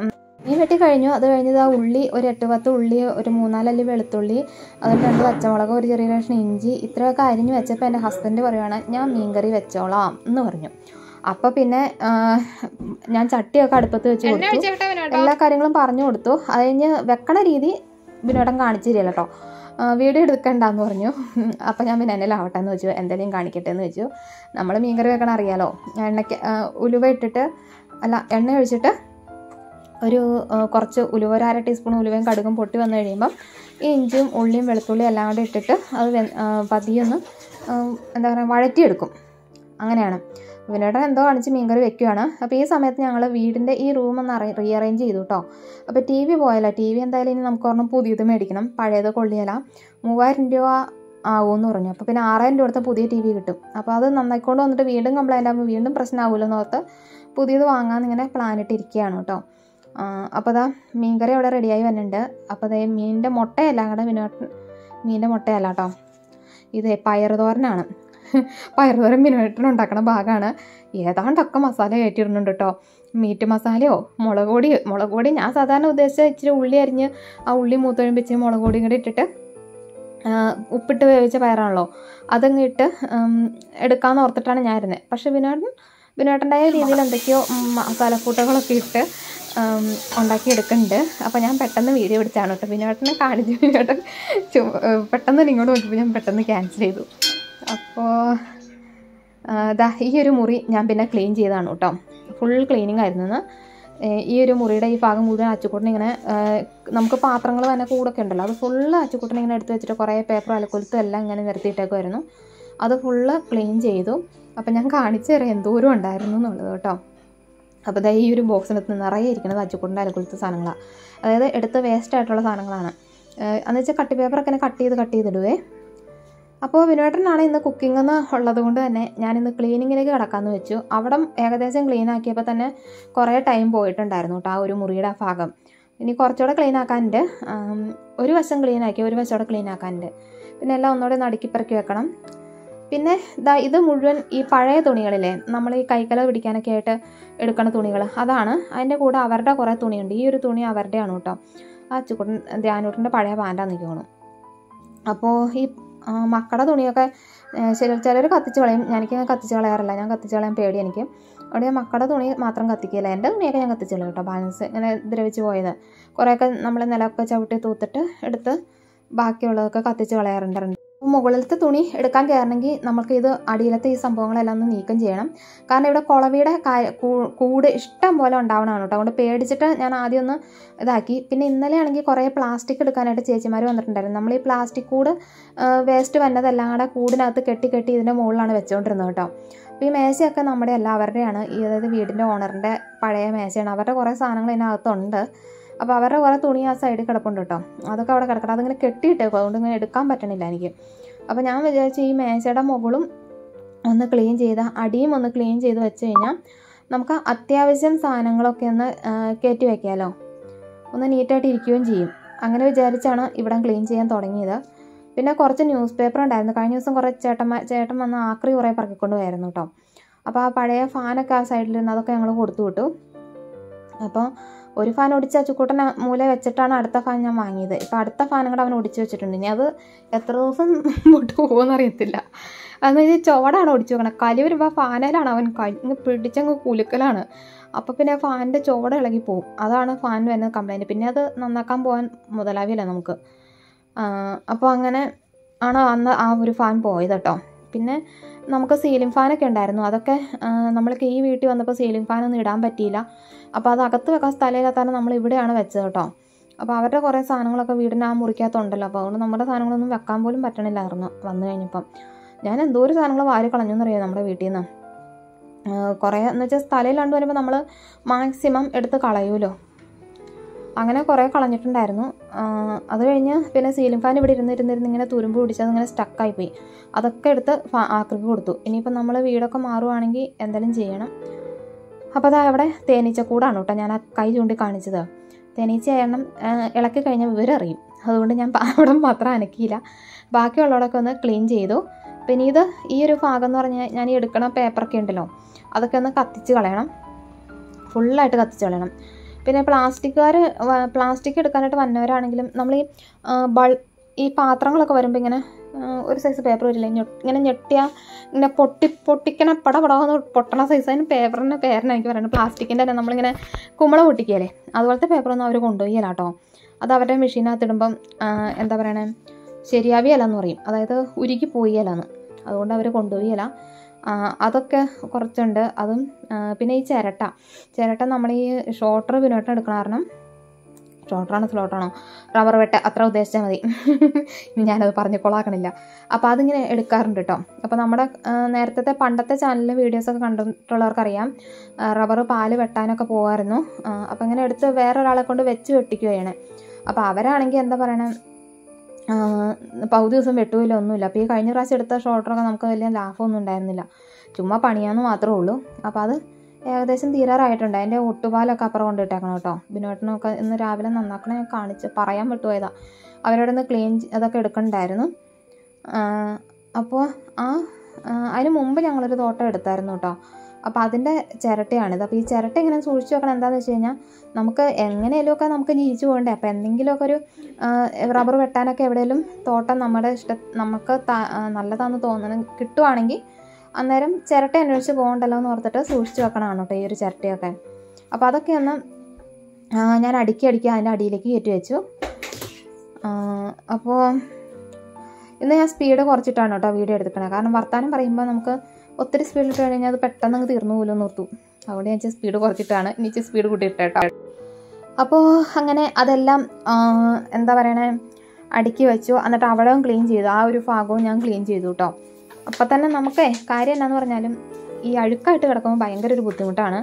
മീൻ വെട്ടി കഴിഞ്ഞു അത് കഴിഞ്ഞത് ആ ഉള്ളി ഒരു എട്ട് പത്ത് ഉള്ളി ഒരു മൂന്നാലല്ലി വെളുത്തുള്ളി അതിൽ രണ്ട് പച്ചമുളക് ഒരു ചെറിയ കഷ്ണം ഇഞ്ചി ഇത്രയൊക്കെ അരിഞ്ഞ് വെച്ചപ്പോൾ എൻ്റെ ഹസ്ബൻഡ് പറയുവാണ് ഞാൻ മീൻകറി വെച്ചോളാം എന്ന് പറഞ്ഞു അപ്പോൾ പിന്നെ ആ, ഞാൻ ചട്ടിയൊക്കെ അടുപ്പത്ത് വെച്ച് കൊടുത്തു എല്ലാ കാര്യങ്ങളും പറഞ്ഞു കൊടുത്തു അത് കഴിഞ്ഞ് വെക്കണ രീതി ബിനോടം കാണിച്ചു തരില്ല കേട്ടോ ആ, വീഡിയോ എടുക്കണ്ടെന്ന് പറഞ്ഞു അപ്പോൾ ഞാൻ പിന്നെ എന്നെ ആവട്ടെ എന്ന് വെച്ചു എന്തെങ്കിലും കാണിക്കട്ടെ എന്ന് വെച്ചു നമ്മൾ മീൻകറി വെക്കണ അറിയാലോ എണ്ണയ്ക്ക് ആ, ഉലുവ ഇട്ടിട്ട് അല്ല എണ്ണ ഒഴിച്ചിട്ട് ഒരു ആ, കുറച്ച് ഉലുവ ഒരു അര ടീസ്പൂൺ ഉലുവയും കടുകും പൊട്ടി വന്നു കഴിയുമ്പം ഈ ഇഞ്ചിയും ഉള്ളിയും വെളുത്തുള്ളിയും എല്ലാം കൂടെ ഇട്ടിട്ട് അത് വെ- ആ, പതിയൊന്ന് ആ, എന്താ പറയുക വഴറ്റിയെടുക്കും അങ്ങനെയാണ് വിനോദം എന്തോ കാണിച്ച് മീൻകറി വെക്കുകയാണ് അപ്പോൾ ഈ സമയത്ത് ഞങ്ങൾ വീടിൻ്റെ ഈ റൂം ഒന്ന് അറേ റീഅറേഞ്ച് ചെയ്തു കേട്ടോ അപ്പോൾ ടി വി പോയല്ല ടി വി എന്തായാലും ഇനി നമുക്ക് ഒരെണ്ണം പുതിയത് മേടിക്കണം പഴയത് കൊള്ളിയല മൂവായിരം രൂപ ആവുമെന്ന് പറഞ്ഞു അപ്പോൾ പിന്നെ ആറായിരം രൂപ കൊടുത്ത പുതിയ ടി വി കിട്ടും അപ്പോൾ അത് നന്നായിക്കൊണ്ട് വന്നിട്ട് വീണ്ടും കംപ്ലൈൻ്റ് ആകുമ്പോൾ വീണ്ടും പ്രശ്നമാകുമല്ലോ എന്ന് ഓർത്ത് പുതിയത് വാങ്ങാമെന്ന് ഇങ്ങനെ പ്ലാൻ ഇട്ടിരിക്കുകയാണ് കേട്ടോ അപ്പോൾ അതാ മീൻകറി അവിടെ റെഡിയായി വരുന്നുണ്ട് അപ്പോൾ അതേ മീനിൻ്റെ മുട്ടയല്ല അങ്ങടെ വിനോട്ട് മീനിൻ്റെ മുട്ടയല്ല കേട്ടോ ഇത് പയറുതോരനാണ് പയറുതോരൻ വിനോട്ടൻ ഉണ്ടാക്കണ ഭാഗമാണ് ഏതാണ്ടൊക്കെ മസാല കയറ്റിയിടുന്നുണ്ട് കേട്ടോ മീറ്റ് മസാലയോ മുളക് പൊടി മുളക് പൊടി ഞാൻ സാധാരണ ഉദ്ദേശിച്ച ഇച്ചിരി ഉള്ളി അരിഞ്ഞ് ആ ഉള്ളി മൂത്തൊഴിപ്പിച്ച് മുളക് പൊടിയും കൂടി ഇട്ടിട്ട് ആ, ഉപ്പിട്ട് വേവിച്ച പയറാണല്ലോ അതങ്ങ് ഇട്ട് ഉം, എടുക്കാമെന്ന് ഓർത്തിട്ടാണ് ഞാൻ ഇരുന്നത് പക്ഷെ വിനോദൻ വിനോദൻ്റെതായ രീതിയിൽ എന്തൊക്കെയോ ഉം, മസാലക്കൂട്ടുകളൊക്കെ ഇട്ട് ഉം, ഉണ്ടാക്കി എടുക്കുന്നുണ്ട് അപ്പോൾ ഞാൻ പെട്ടെന്ന് വീഡിയോ പിടിച്ചാണ് കേട്ടോ വിനോദനെ കാണിച്ചു വിനോദൻ ചു- ഏഹ് പെട്ടെന്ന് ഇങ്ങോട്ട് നോക്കിയപ്പോൾ ഞാൻ പെട്ടെന്ന് ക്യാൻസൽ ചെയ്തു അപ്പോൾ ദാ ഈ ഒരു മുറി ഞാൻ പിന്നെ ക്ലീൻ ചെയ്തതാണ് കേട്ടോ ഫുൾ ക്ലീനിങ് ആയിരുന്നു ഇന്ന്. ഏഹ് ഈ ഒരു മുറിയുടെ ഈ ഭാഗം മുഴുവൻ അച്ചുകൂട്ടിന് ഇങ്ങനെ ഏഹ് നമുക്ക് പാത്രങ്ങൾ തന്നെ കൂടൊക്കെ ഉണ്ടല്ലോ അത് ഫുള്ള് അച്ചുകൂട്ടിന് ഇങ്ങനെ എടുത്ത് വെച്ചിട്ട് കുറേ പേപ്പർ അലക്കൊലുത്തും എല്ലാം ഇങ്ങനെ നിരത്തിയിട്ടേക്കുമായിരുന്നു അത് ഫുള്ള് ക്ലീൻ ചെയ്തു അപ്പം ഞാൻ കാണിച്ചു തരാം എന്തോരം ഉണ്ടായിരുന്നു എന്നുള്ളത് കേട്ടോ അപ്പോൾ ദാ ഈ ഒരു ബോക്സിനകത്ത് നിറയെ ഇരിക്കുന്നത് അച്ചുകൂട്ടിൻ്റെ അലക്കൊലുത്ത സാധനങ്ങളാണ് അതായത് എടുത്ത് വേസ്റ്റ് ആയിട്ടുള്ള സാധനങ്ങളാണ് എന്ന് വെച്ചാൽ കട്ടി പേപ്പറൊക്കെ ഇങ്ങനെ കട്ട് ചെയ്ത് കട്ട് ചെയ്തിടുവേ അപ്പോൾ വിനോട്ടനാണ് ഇന്ന് കുക്കിംഗ് എന്ന് ഉള്ളത് കൊണ്ട് തന്നെ ഞാൻ ഇന്ന് ക്ലീനിങ്ങിലേക്ക് കിടക്കാമെന്ന് വെച്ചു അവിടെ ഏകദേശം ക്ലീൻ ആക്കിയപ്പോൾ തന്നെ കുറേ ടൈം പോയിട്ടുണ്ടായിരുന്നു കേട്ടോ ആ ഒരു മുറിയുടെ ആ ഭാഗം ഇനി കുറച്ചുകൂടെ ക്ലീൻ ആക്കാനുണ്ട് ആം, ഒരു വശം ക്ലീൻ ആക്കി ഒരു വശം കൂടെ ക്ലീൻ ആക്കാനുണ്ട് പിന്നെ എല്ലാം ഒന്നുകൂടെ നടുക്കി പെറുക്കി വെക്കണം പിന്നെ ദാ ഇത് മുഴുവൻ ഈ പഴയ തുണികളില്ലേ നമ്മൾ ഈ കൈക്കല പിടിക്കാനൊക്കെ ആയിട്ട് എടുക്കുന്ന തുണികൾ അതാണ് അതിൻ്റെ കൂടെ അവരുടെ കുറേ തുണിയുണ്ട് ഈ ഒരു തുണി അവരുടെയാണ് കേട്ടോ ആ ചുക്കുട്ടൻ ധ്യാനൂട്ടിൻ്റെ പഴയ പാൻറ്റാന്ന് എനിക്ക് തോന്നുന്നു അപ്പോൾ ഈ ആ, മക്കളുടെ തുണിയൊക്കെ ചില ചിലർ കത്തിച്ച് കളയും എനിക്ക് കത്തിച്ച് കളയാറില്ല ഞാൻ കത്തിച്ച് കളയാൻ പേടി എനിക്ക് അവിടെ ഞാൻ മക്കളുടെ തുണി മാത്രം കത്തിക്കില്ല എൻ്റെ തുണിയൊക്കെ ഞാൻ കത്തിച്ച് കളയും കേട്ടോ ബാലൻസ് ഇങ്ങനെ ദ്രവിച്ച് പോയത് കുറേയൊക്കെ നമ്മൾ നിലമൊക്കെ ചവിട്ടി തൂത്തിട്ട് എടുത്ത് ബാക്കിയുള്ളതൊക്കെ കത്തിച്ച് കളയാറുണ്ട് മുകളിലത്തെ തുണി എടുക്കാൻ കയറണമെങ്കിൽ നമുക്ക് ഇത് അടിയിലത്തെ ഈ സംഭവങ്ങളെല്ലാം ഒന്ന് നീക്കം ചെയ്യണം കാരണം ഇവിടെ കുളവിയുടെ കാ- കൂ- കൂട് ഇഷ്ടം പോലെ ഉണ്ടാവണമാണ് കേട്ടോ അതുകൊണ്ട് പേടിച്ചിട്ട് ഞാൻ ആദ്യം ഒന്ന് ഇതാക്കി പിന്നെ ഇന്നലെ ആണെങ്കിൽ കുറേ പ്ലാസ്റ്റിക് എടുക്കാനായിട്ട് ചേച്ചിമാർ വന്നിട്ടുണ്ടായിരുന്നു നമ്മൾ ഈ പ്ലാസ്റ്റിക് കൂട് വേസ്റ്റ് വന്നതെല്ലാം കൂടെ കൂടിനകത്ത് കെട്ടി കെട്ടി ഇതിൻ്റെ മുകളിലാണ് വെച്ചുകൊണ്ടിരുന്നത് കേട്ടോ അപ്പോൾ ഈ മേശയൊക്കെ നമ്മുടെ എല്ലാവരുടെയാണ് ഈ അതായത് വീടിൻ്റെ ഓണറിൻ്റെ പഴയ മേശയാണ് അവരുടെ കുറേ സാധനങ്ങൾ ഇതിനകത്തുണ്ട് അപ്പോൾ അവരുടെ കുറേ തുണി ആ സൈഡിൽ കിടപ്പുണ്ട് കേട്ടോ അതൊക്കെ അവിടെ കിടക്കട്ടെ അതിങ്ങനെ കെട്ടിയിട്ടേക്കും അതുകൊണ്ട് ഇങ്ങനെ എടുക്കാൻ പറ്റണില്ല എനിക്ക് അപ്പോൾ ഞാൻ വിചാരിച്ചു ഈ മേശയുടെ മുകളും ഒന്ന് ക്ലീൻ ചെയ്ത് അടിയും ഒന്ന് ക്ലീൻ ചെയ്ത് വെച്ച് കഴിഞ്ഞാൽ നമുക്ക് അത്യാവശ്യം സാധനങ്ങളൊക്കെ ഒന്ന് ആ, കയറ്റി വെക്കാമല്ലോ ഒന്ന് നീറ്റായിട്ട് ഇരിക്കുകയും ചെയ്യും അങ്ങനെ വിചാരിച്ചാണ് ഇവിടെ ക്ലീൻ ചെയ്യാൻ തുടങ്ങിയത് പിന്നെ കുറച്ച് ന്യൂസ് പേപ്പർ ഉണ്ടായിരുന്നു കഴിഞ്ഞ ദിവസം കുറേ ചേട്ടന്മാർ ചേട്ടൻ വന്ന് ആക്രി കുറേ പറക്കിക്കൊണ്ട് പോയായിരുന്നു കേട്ടോ അപ്പോൾ ആ പഴയ ഫാനൊക്കെ ആ സൈഡിലിരുന്ന് അതൊക്കെ ഞങ്ങൾ കൊടുത്തു വിട്ടു അപ്പോൾ ഒരു ഫാൻ ഒടിച്ച് അച്ചുക്കൂട്ടൻ മൂല വെച്ചിട്ടാണ് അടുത്ത ഫാൻ ഞാൻ വാങ്ങിയത് ഇപ്പോൾ അടുത്ത ഫാനും കൂടെ അവൻ ഒടിച്ച് വെച്ചിട്ടുണ്ട് ഇനി അത് എത്ര ദിവസം മുമ്പോട്ട് പോകുമെന്ന് അറിയത്തില്ല അതെന്ന് വെച്ചാൽ ചുവടാണ് ഒടിച്ചു വെക്കണത് കലി വരുമ്പോൾ ഫാനയിലാണ് അവൻ കഴിഞ്ഞ് പിടിച്ചങ്ങ് കുലുക്കലാണ് അപ്പോൾ പിന്നെ ഫാനിൻ്റെ ചുവട് ഇളകി പോകും അതാണ് ഫാൻ വരുന്ന കംപ്ലൈൻറ്റ് പിന്നെ അത് നന്നാക്കാൻ പോകാൻ മുതലാവില്ല നമുക്ക് അപ്പോൾ അങ്ങനെ ആണ് അന്ന് ആ ഒരു ഫാൻ പോയത് കേട്ടോ പിന്നെ നമുക്ക് സീലിംഗ് ഫാനൊക്കെ ഉണ്ടായിരുന്നു അതൊക്കെ ആ, നമ്മൾക്ക് ഈ വീട്ടിൽ വന്നപ്പോൾ സീലിംഗ് ഫാനൊന്നും ഇടാൻ പറ്റിയില്ല അപ്പോൾ അത് അകത്ത് വെക്കാൻ സ്ഥലമില്ലാത്താണ് നമ്മൾ ഇവിടെയാണ് വെച്ചത് കേട്ടോ അപ്പോൾ അവരുടെ കുറേ സാധനങ്ങളൊക്കെ വീടിന് ആ മുറിക്കകത്തുണ്ടല്ലോ അപ്പോൾ അതുകൊണ്ട് നമ്മുടെ സാധനങ്ങളൊന്നും വെക്കാൻ പോലും പറ്റണില്ലായിരുന്നു വന്നു കഴിഞ്ഞപ്പം ഞാൻ എന്തോരം സാധനങ്ങൾ വാരി കളഞ്ഞു എന്നറിയാം നമ്മുടെ വീട്ടിൽ നിന്ന് കുറേ എന്ന് വെച്ചാൽ സ്ഥലമില്ലാണ്ട് വരുമ്പോൾ നമ്മൾ മാക്സിമം എടുത്ത് കളയൂലോ അങ്ങനെ കുറേ കളഞ്ഞിട്ടുണ്ടായിരുന്നു ആ, അത് കഴിഞ്ഞ് പിന്നെ സീലിംഗ് ഫാൻ ഇവിടെ ഇരുന്ന് ഇരുന്നിരുന്ന് ഇങ്ങനെ തുരുമ്പ് പിടിച്ച് അതിങ്ങനെ സ്റ്റക്കായി പോയി അതൊക്കെ എടുത്ത് ഫാ- ആക്രിക്ക് കൊടുത്തു ഇനിയിപ്പം നമ്മൾ വീടൊക്കെ മാറുവാണെങ്കിൽ എന്തെങ്കിലും ചെയ്യണം അപ്പോൾ അത് അവിടെ തേനീച്ചക്കൂടാണ് കേട്ടോ ഞാൻ ആ കൈ ചൂണ്ടി കാണിച്ചത് തേനീച്ച എണ്ണം ആ, ഇളക്കി കഴിഞ്ഞാൽ വിവരം അറിയും അതുകൊണ്ട് ഞാൻ പ- അവിടെ മാത്രം അനക്കിയില്ല ബാക്കിയുള്ളവരൊക്കെ ഒന്ന് ക്ലീൻ ചെയ്തു പിന്നെ ഇത് ഈ ഒരു ഭാഗം എന്ന് പറഞ്ഞാൽ ഞാൻ ഈ എടുക്കണ പേപ്പറൊക്കെ ഉണ്ടല്ലോ അതൊക്കെ ഒന്ന് കത്തിച്ച് കളയണം ഫുള്ളായിട്ട് കത്തിച്ച് കളയണം പിന്നെ പ്ലാസ്റ്റിക്കുകാർ പ്ലാസ്റ്റിക് എടുക്കാനായിട്ട് വന്നവരാണെങ്കിലും നമ്മൾ ഈ ആ, ബൾ ഈ പാത്രങ്ങളൊക്കെ വരുമ്പോൾ ഇങ്ങനെ ആ, ഒരു സൈസ് പേപ്പർ വരില്ലേ ഞൊ ഇങ്ങനെ ഞെട്ടിയാൽ ഇങ്ങനെ പൊട്ടി പൊട്ടിക്കണ പട പടാന്ന് പൊട്ടണ സൈസ് അതിന് പേപ്പറിൻ്റെ പേരിന് എനിക്ക് പറയുന്നത് പ്ലാസ്റ്റിക്കിൻ്റെ തന്നെ നമ്മളിങ്ങനെ കുമ്പള പൊട്ടിക്കുകയല്ലേ അതുപോലത്തെ പേപ്പറൊന്നും അവർ കൊണ്ടുപോയില്ല കേട്ടോ അത് അവരുടെ മെഷീനകത്ത് ഇടുമ്പം ആ, എന്താ പറയണേ ശരിയാവിയല്ല എന്ന് പറയും അതായത് ഉരുക്കി പോയില്ലാന്ന് അതുകൊണ്ട് അവർ കൊണ്ടുപോയില്ല ആ, അതൊക്കെ കുറച്ചുണ്ട് അതും ആ, പിന്നെ ഈ ചിരട്ട ചിരട്ട നമ്മൾ ഈ ഷോർട്ടർ പിന്നോട്ട് എടുക്കണ കാരണം ഷോർട്ടറാണോ സ്ലോട്ടാണോ റബ്ബർ വെട്ട അത്ര ഉദ്ദേശിച്ചാൽ മതി ഇനി ഞാനത് പറഞ്ഞ് കൊളാക്കണില്ല അപ്പോൾ അതിങ്ങനെ എടുക്കാറുണ്ട് കേട്ടോ അപ്പോൾ നമ്മുടെ ആ, നേരത്തെ പണ്ടത്തെ ചാനലിലെ വീഡിയോസൊക്കെ കണ്ടിട്ടുള്ളവർക്കറിയാം റബ്ബർ പാല് വെട്ടാനൊക്കെ പോകുമായിരുന്നു അപ്പോൾ ഇങ്ങനെ എടുത്ത് വേറൊരാളെ കൊണ്ട് വെച്ച് വെട്ടിക്കുകയാണ് അപ്പോൾ അവരാണെങ്കിൽ എന്താ പറയണേ ആ, പകുതി ദിവസം വെട്ടുകയില്ല ഒന്നുമില്ല അപ്പോൾ ഈ കഴിഞ്ഞ പ്രാവശ്യം എടുത്ത ഷോൾഡറൊക്കെ നമുക്ക് വലിയ ലാഭമൊന്നും ഉണ്ടായിരുന്നില്ല ചുമ്മാ പണിയാന്ന് മാത്രമേ ഉള്ളൂ അപ്പോൾ അത് ഏകദേശം തീരാറായിട്ടുണ്ട് അതിൻ്റെ ഒട്ടുപാലൊക്കെ അപ്പുറം കൊണ്ടിട്ടേക്കണം കേട്ടോ ബിനോട്ടിനൊക്കെ ഇന്ന് രാവിലെ നന്നാക്കണേ ഞാൻ കാണിച്ച് പറയാൻ വിട്ടുപോയതാ അവരോട് ഒന്ന് ക്ലീൻ അതൊക്കെ എടുക്കണ്ടായിരുന്നു അപ്പോൾ ആ ആ, അതിന് മുമ്പ് ഞങ്ങളൊരു തോട്ടം എടുത്തായിരുന്നു കേട്ടോ അപ്പോൾ അതിൻ്റെ ചിരട്ടയാണിത് അപ്പോൾ ഈ ചിരട്ട ഇങ്ങനെ സൂക്ഷിച്ച് വെക്കണം എന്താണെന്ന് വെച്ച് കഴിഞ്ഞാൽ നമുക്ക് എങ്ങനെയെങ്കിലുമൊക്കെ നമുക്ക് ജീവിച്ചു പോകണ്ടേ അപ്പോൾ എന്തെങ്കിലുമൊക്കെ ഒരു റബ്ബർ വെട്ടാനൊക്കെ എവിടെയെങ്കിലും തോട്ടം നമ്മുടെ ഇഷ്ട നമുക്ക് ത- ആ, നല്ലതാണെന്ന് തോന്നണം കിട്ടുവാണെങ്കിൽ അന്നേരം ചിരട്ട അന്വേഷിച്ച് പോകണ്ടല്ലോ എന്ന് ഓർത്തിട്ട് സൂക്ഷിച്ച് വെക്കണമാണ് കേട്ടോ ഈ ഒരു ചിരട്ടയൊക്കെ അപ്പോൾ അതൊക്കെ ഒന്ന് ആ, ഞാൻ അടുക്കി അടുക്കി അതിൻ്റെ അടിയിലേക്ക് കയറ്റി വെച്ചു അപ്പോൾ ഇന്ന് ഞാൻ സ്പീഡ് കുറച്ചിട്ടാണ് കേട്ടോ വീഡിയോ എടുക്കണത് കാരണം വർത്താനം പറയുമ്പോൾ നമുക്ക് ഒത്തിരി സ്പീഡിൽ ഇട്ട് കഴിഞ്ഞാൽ അത് പെട്ടെന്ന് അങ്ങ് തീർന്നു പോലും നിർത്തും അതുകൊണ്ട് ഞാൻ ഇച്ചിരി സ്പീഡ് കുറച്ചിട്ടാണ് ഇനി ഇച്ചിരി സ്പീഡ് കൂട്ടിയിട്ട് കേട്ടോ അപ്പോൾ അങ്ങനെ അതെല്ലാം ആ, എന്താ പറയണേ അടുക്കി വെച്ചു എന്നിട്ട് അവിടവും ക്ലീൻ ചെയ്തു ആ ഒരു ഭാഗവും ഞാൻ ക്ലീൻ ചെയ്തു കേട്ടോ അപ്പം തന്നെ നമുക്കേ കാര്യം എന്നാന്ന് പറഞ്ഞാലും ഈ അഴുക്കായിട്ട് കിടക്കുമ്പോൾ ഭയങ്കര ഒരു ബുദ്ധിമുട്ടാണ്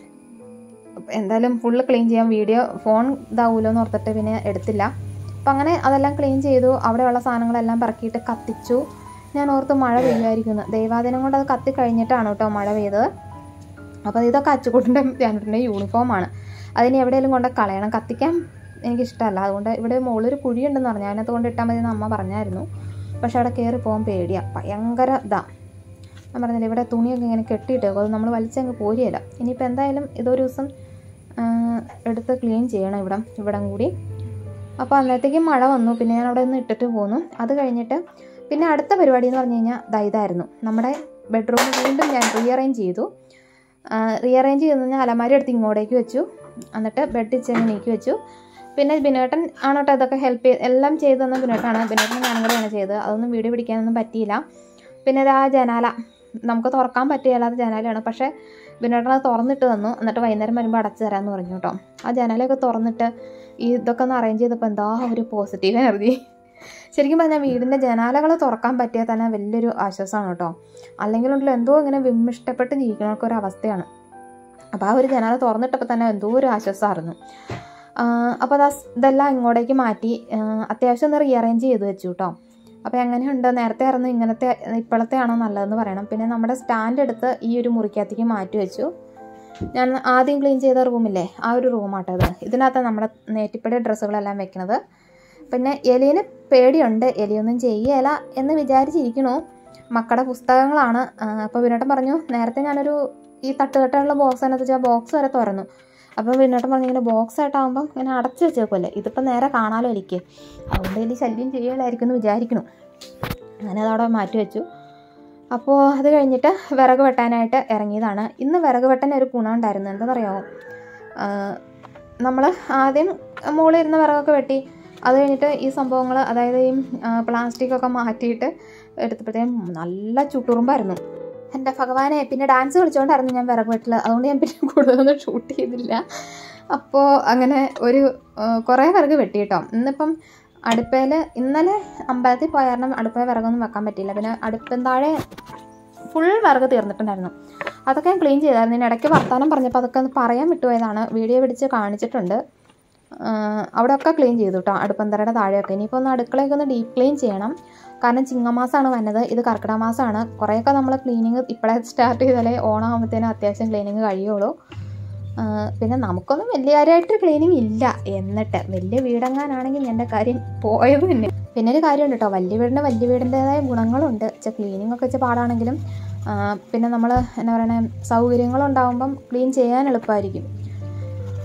എന്തായാലും ഫുള്ള് ക്ലീൻ ചെയ്യാൻ വീഡിയോ ഫോൺ ഇതാവുമല്ലോ എന്ന് ഓർത്തിട്ട് പിന്നെ എടുത്തില്ല അപ്പം അങ്ങനെ അതെല്ലാം ക്ലീൻ ചെയ്തു അവിടെയുള്ള സാധനങ്ങളെല്ലാം പറക്കിയിട്ട് കത്തിച്ചു ഞാൻ ഓർത്ത് മഴ പെയ്യുമായിരിക്കുന്നു ദൈവാദിനം കൊണ്ട് അത് കത്തി കഴിഞ്ഞിട്ടാണ് കേട്ടോ മഴ പെയ്തത് അപ്പോൾ ഇതൊക്കെ അച്ചുകൂട്ടിൻ്റെ ഞാനിട്ടിൻ്റെ യൂണിഫോമാണ് അതിന് എവിടെയെങ്കിലും കൊണ്ട് കളയണം കത്തിക്കാൻ എനിക്കിഷ്ടമല്ല അതുകൊണ്ട് ഇവിടെ മുകളിലൊരു കുഴിയുണ്ടെന്ന് പറഞ്ഞു അതിനകത്ത് കൊണ്ട് ഇട്ടാൽ മതി എന്ന് അമ്മ പറഞ്ഞായിരുന്നു പക്ഷെ അവിടെ കയറി പോകാൻ പേടിയാണ് ഭയങ്കര ഇതാ ഞാൻ പറഞ്ഞില്ല ഇവിടെ തുണിയൊക്കെ ഇങ്ങനെ കെട്ടിയിട്ടേക്കും അത് നമ്മൾ വലിച്ചങ്ങ് പോരുകയില്ല ഇനിയിപ്പോൾ എന്തായാലും ഇതൊരു ദിവസം ആ, എടുത്ത് ക്ലീൻ ചെയ്യണം ഇവിടം ഇവിടം കൂടി അപ്പോൾ അന്നത്തേക്കും മഴ വന്നു പിന്നെ ഞാൻ അവിടെ നിന്ന് ഇട്ടിട്ട് പോന്നു അത് കഴിഞ്ഞിട്ട് പിന്നെ അടുത്ത പരിപാടി എന്ന് പറഞ്ഞു കഴിഞ്ഞാൽ ദാ ഇതായിരുന്നു നമ്മുടെ ബെഡ്റൂം വീണ്ടും ഞാൻ റീഅറേഞ്ച് ചെയ്തു റീഅറേഞ്ച് ചെയ്തെന്ന് പറഞ്ഞാൽ അലമാരി എടുത്ത് ഇങ്ങോട്ടേക്ക് വെച്ചു എന്നിട്ട് ബെഡ് ചെന്ന് നീക്കി വെച്ചു പിന്നെ ബിനേട്ടൻ ആണ് കേട്ടോ ഇതൊക്കെ ഹെൽപ്പ് ചെയ്ത് എല്ലാം ചെയ്തു തന്ന ബിനേട്ടാണ് ബിനേട്ടൻ ഞാനും കൂടെയാണ് ചെയ്തത് അതൊന്നും വീഡിയോ പിടിക്കാനൊന്നും പറ്റിയില്ല പിന്നെ ഇത് ആ ജനാല നമുക്ക് തുറക്കാൻ പറ്റില്ലാത്ത ജനാലയാണ് പക്ഷേ ബിനേട്ടൻ അത് തുറന്നിട്ട് തന്നു എന്നിട്ട് വൈകുന്നേരം വരുമ്പോൾ അടച്ചു തരാമെന്ന് പറഞ്ഞു കേട്ടോ ആ ജനാലയൊക്കെ തുറന്നിട്ട് ഈ ഇതൊക്കെ ഒന്ന് അറേഞ്ച് ചെയ്തപ്പോൾ എന്താ ഒരു പോസിറ്റീവ് എനർജി ശരിക്കും പറഞ്ഞാൽ വീടിൻ്റെ ജനാലകൾ തുറക്കാൻ പറ്റിയാൽ തന്നെ വലിയൊരു ആശ്വാസമാണ് കേട്ടോ അല്ലെങ്കിൽ ഉണ്ടല്ലോ എന്തോ ഇങ്ങനെ വിമ്മിഷ്ടപ്പെട്ട് ജീവിക്കുന്നവർക്ക് ഒരു അവസ്ഥയാണ് അപ്പോൾ ആ ഒരു ജനാല തുറന്നിട്ടപ്പോൾ തന്നെ എന്തോ ഒരു ആശ്വാസമായിരുന്നു അപ്പോൾ അത് ഇതെല്ലാം ഇങ്ങോട്ടേക്ക് മാറ്റി ആ, അത്യാവശ്യം ഒന്ന് റീഅറേഞ്ച് ചെയ്ത് വെച്ചു കേട്ടോ അപ്പോൾ എങ്ങനെയുണ്ട് നേരത്തെ ആയിരുന്നു ഇങ്ങനത്തെ ഇപ്പോഴത്തെ ആണോ നല്ലതെന്ന് പറയണം പിന്നെ നമ്മുടെ സ്റ്റാൻഡ് എടുത്ത് ഈ ഒരു മുറിക്കകത്തേക്ക് മാറ്റി വെച്ചു ഞാൻ ആദ്യം ക്ലീൻ ചെയ്ത റൂമില്ലേ ആ ഒരു റൂമാട്ടോ ഇത് ഇതിനകത്ത് നമ്മുടെ നേറ്റിപ്പടി ഡ്രസ്സുകളെല്ലാം വെക്കണത് പിന്നെ എലീന് പേടിയുണ്ട് എലിയൊന്നും ചെയ്യല എന്ന് വിചാരിച്ചിരിക്കണു മക്കളുടെ പുസ്തകങ്ങളാണ് അപ്പോൾ വിനോട്ടൻ പറഞ്ഞു നേരത്തെ ഞാനൊരു ഈ തട്ടുകെട്ടുള്ള ബോക്സ് അതിനകത്ത് വെച്ചാൽ ബോക്സ് വരെ തുറന്നു അപ്പോൾ വിനോട്ടൻ പറഞ്ഞു ഇങ്ങനെ ബോക്സ് ആയിട്ടാകുമ്പം ഇങ്ങനെ അടച്ചു വെച്ചേക്കുമല്ലേ ഇതിപ്പോൾ നേരെ കാണാലോ എനിക്ക് അതുകൊണ്ട് വലിയ ശല്യം ചെയ്യലായിരിക്കും എന്ന് വിചാരിക്കണം അങ്ങനെ അതവിടെ മാറ്റി വെച്ചു അപ്പോൾ അത് കഴിഞ്ഞിട്ട് വിറക് വെട്ടാനായിട്ട് ഇറങ്ങിയതാണ് ഇന്ന് വിറക് വെട്ടാൻ ഒരു ഗുണം ഉണ്ടായിരുന്നു എന്താണെന്നറിയാമോ നമ്മൾ ആദ്യം മുകളിൽ ഇരുന്ന വിറകൊക്കെ വെട്ടി അത് കഴിഞ്ഞിട്ട് ഈ സംഭവങ്ങൾ അതായത് ഈ പ്ലാസ്റ്റിക് ഒക്കെ മാറ്റിയിട്ട് എടുത്തപ്പോഴത്തേക്കും നല്ല ചുട്ടുറുമ്പായിരുന്നു എൻ്റെ ഭഗവാനെ പിന്നെ ഡാൻസ് കളിച്ചുകൊണ്ടായിരുന്നു ഞാൻ വിറക് വെട്ടിൽ അതുകൊണ്ട് ഞാൻ പിന്നെ കൂടുതലൊന്നും ഷൂട്ട് ചെയ്തില്ല അപ്പോൾ അങ്ങനെ ഒരു ആ, കുറേ വിറക് വെട്ടി കേട്ടോ ഇന്നിപ്പം അടുപ്പയിൽ ഇന്നലെ അമ്പലത്തിൽ പോയ കാരണം അടുപ്പയിൽ വിറകൊന്നും വെക്കാൻ പറ്റിയില്ല പിന്നെ അടുപ്പം താഴെ ഫുൾ വിറക് തീർന്നിട്ടുണ്ടായിരുന്നു അതൊക്കെ ഞാൻ ക്ലീൻ ചെയ്തായിരുന്നു ഇനി ഇടയ്ക്ക് വർത്തമാനം പറഞ്ഞപ്പോൾ അതൊക്കെ ഒന്ന് പറയാൻ വിട്ടുപോയതാണ് വീഡിയോ പിടിച്ച് കാണിച്ചിട്ടുണ്ട് ആഹ് അവിടെയൊക്കെ ക്ലീൻ ചെയ്തു കേട്ടോ അടുപ്പന്തറയുടെ താഴെയൊക്കെ ഇനിയിപ്പോൾ ഒന്ന് അടുക്കളയൊക്കെ ഒന്ന് ഡീപ്പ് ക്ലീൻ ചെയ്യണം കാരണം ചിങ്ങമാസമാണ് വന്നത് ഇത് കർക്കിടക മാസമാണ് കുറേയൊക്കെ നമ്മൾ ക്ലീനിങ് ഇപ്പോഴേ സ്റ്റാർട്ട് ചെയ്താലേ ഓണമാകുമ്പോഴത്തേനും അത്യാവശ്യം ക്ലീനിങ് കഴിയുള്ളൂ ആഹ് പിന്നെ നമുക്കൊന്നും വലിയ കാര്യമായിട്ട് ക്ലീനിങ് ഇല്ല എന്നിട്ട് വലിയ വീടെങ്ങാനാണെങ്കിൽ എൻ്റെ കാര്യം പോയത് തന്നെ പിന്നെ ഒരു കാര്യമുണ്ട് കേട്ടോ വലിയ വീടിന് വലിയ വീടിൻ്റെതായ ഗുണങ്ങളുണ്ട് വെച്ചാൽ ക്ലീനിങ് ഒക്കെ വെച്ചാൽ പാടാണെങ്കിലും ആഹ് പിന്നെ നമ്മൾ എന്നാ പറയണേ സൗകര്യങ്ങളുണ്ടാകുമ്പം ക്ലീൻ ചെയ്യാൻ എളുപ്പമായിരിക്കും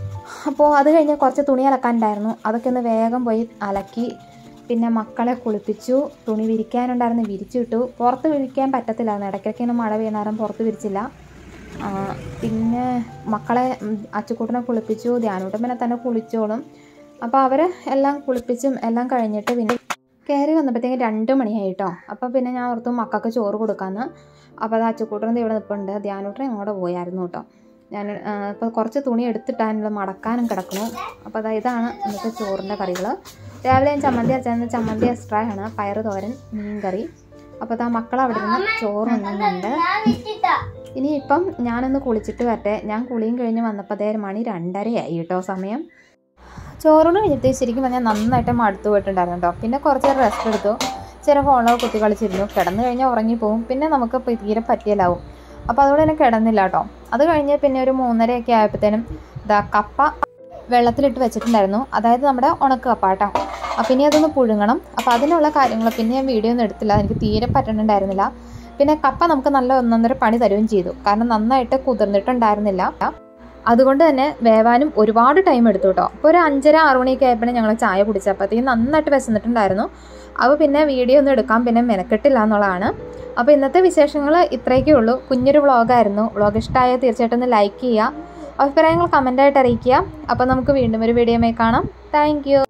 അപ്പോൾ അത് കഴിഞ്ഞ് കുറച്ച് തുണി അലക്കാനുണ്ടായിരുന്നു അതൊക്കെ ഒന്ന് വേഗം പോയി അലക്കി പിന്നെ മക്കളെ കുളിപ്പിച്ചു തുണി വിരിക്കാനുണ്ടായിരുന്നു വിരിച്ചിട്ടു പുറത്ത് വിരിക്കാൻ പറ്റത്തില്ലായിരുന്നു ഇടയ്ക്കൊക്കെ ഇങ്ങനെ മഴ വീണാരം പുറത്ത് വിരിച്ചില്ല ആ, പിന്നെ മക്കളെ ഉം, അച്ചുകൂട്ടനെ കുളിപ്പിച്ചു ധ്യാനൂട്ടം പിന്നെ തന്നെ കുളിച്ചോളും അപ്പോൾ അവർ എല്ലാം കുളിപ്പിച്ചും എല്ലാം കഴിഞ്ഞിട്ട് പിന്നെ കയറി വന്നപ്പോഴത്തേക്കും രണ്ട് മണിയായി കേട്ടോ അപ്പോൾ പിന്നെ ഞാൻ ഓർത്തു മക്കൾക്ക് ചോറ് കൊടുക്കാമെന്ന് അപ്പോൾ അത് അച്ചുകൂട്ടൻ ഇവിടെ നിൽപ്പുണ്ട് ധ്യാനൂട്ടൻ ഇങ്ങോട്ട് പോയായിരുന്നു കേട്ടോ ഞാൻ ഇപ്പോൾ കുറച്ച് തുണി എടുത്തിട്ടാനുള്ള മടക്കാനും കിടക്കുന്നു അപ്പോൾ അതാ ഇതാണ് ഇന്നത്തെ ചോറിൻ്റെ കറികൾ രാവിലെ ഞാൻ ചമ്മന്തി അരച്ചാൽ ചമ്മന്തി എക്സ്ട്രാ ആണ് പയറ് തോരൻ മീൻ കറി അപ്പോൾ അതാ മക്കൾ അവിടെ നിന്ന് ചോറ് ഉണ്ണുന്നുണ്ട് ഇനിയിപ്പം ഞാനൊന്ന് കുളിച്ചിട്ട് വരട്ടെ ഞാൻ കുളിയും കഴിഞ്ഞ് വന്നപ്പോൾ അതേ മണി രണ്ടരയായി കേട്ടോ സമയം ചോറൂണ് കഴിഞ്ഞിട്ട് ശരിക്കും പറഞ്ഞാൽ നന്നായിട്ട് മടുത്തു പോയിട്ടുണ്ടായിരുന്നു കേട്ടോ പിന്നെ കുറച്ച് നേരം റെസ്റ്റ് എടുത്തു ചില ഫോണിലൊക്കെ കുത്തി കളിച്ചിരുന്നു കിടന്നു കഴിഞ്ഞാൽ ഉറങ്ങിപ്പോവും പിന്നെ നമുക്ക് ഇപ്പോൾ തീരെ പറ്റിയലാവും അപ്പോൾ അതുകൊണ്ട് തന്നെ കിടന്നില്ല കേട്ടോ അത് കഴിഞ്ഞ് പിന്നെ ഒരു മൂന്നരയൊക്കെ ആയപ്പോഴത്തേനും ഇതാ കപ്പ വെള്ളത്തിലിട്ട് വെച്ചിട്ടുണ്ടായിരുന്നു അതായത് നമ്മുടെ ഉണക്ക കപ്പ കേട്ടോ അപ്പം ഇനി അതൊന്ന് പുഴുങ്ങണം അപ്പോൾ അതിനുള്ള കാര്യങ്ങൾ പിന്നെ ഞാൻ വീഡിയോ ഒന്നും എടുത്തില്ല എനിക്ക് തീരെ പറ്റുന്നുണ്ടായിരുന്നില്ല പിന്നെ കപ്പ നമുക്ക് നല്ല ഒന്നൊന്നര പണി തരുകയും ചെയ്തു കാരണം നന്നായിട്ട് കുതിർന്നിട്ടുണ്ടായിരുന്നില്ല അതുകൊണ്ട് തന്നെ വേവാനും ഒരുപാട് ടൈം എടുത്തു കേട്ടോ അപ്പോൾ ഒരു അഞ്ചര ആറ് മണിയൊക്കെ ആയപ്പോഴേ ഞങ്ങൾ ചായ കുടിച്ചപ്പോഴത്തേക്കും നന്നായിട്ട് വിശന്നിട്ടുണ്ടായിരുന്നു അപ്പോൾ പിന്നെ വീഡിയോ ഒന്നും എടുക്കാൻ പിന്നെ മെനക്കെട്ടില്ല എന്നുള്ളതാണ് അപ്പോൾ ഇന്നത്തെ വിശേഷങ്ങൾ ഇത്രയൊക്കെ ഉള്ളൂ കുഞ്ഞൊരു വ്ളോഗായിരുന്നു വ്ളോഗ് ഇഷ്ടമായാൽ തീർച്ചയായിട്ടും ഒന്ന് ലൈക്ക് ചെയ്യുക അഭിപ്രായങ്ങൾ കമൻ്റായിട്ട് അറിയിക്കുക അപ്പോൾ നമുക്ക് വീണ്ടും ഒരു വീഡിയോമായി കാണാം താങ്ക്